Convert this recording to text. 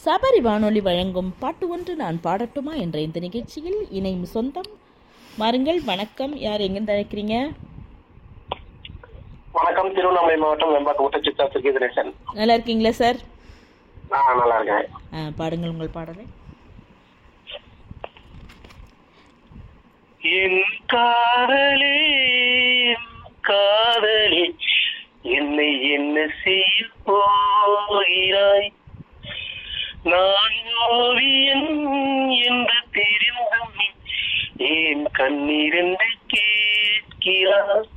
சபரி வானொலி வழங்கும் பாட்டு ஒன்று நான் பாடட்டுமா என்ற இந்த நிகழ்ச்சியில் இணையும் சொந்தம் மாறுங்கள் வணக்கம் யார் எங்கிருந்து அழைக்கிறீங்க வணக்கம் திருவண்ணாமலை மாவட்டம் வெம்பாக்கம் ஊட்டச்சித்தா சுகி தினேசன் நல்லா இருக்கீங்களா சார் நான் நல்லா இருக்கேன் ஆ, பாடுங்கள் உங்கள் பாடலை என் காதலே என் காதலே என்னை என்ன செய்ய போகிறாய் நான் ஓவியன் என்று தெரிந்தும் ஏன் கண்ணீரென்று கேட்கிறாய்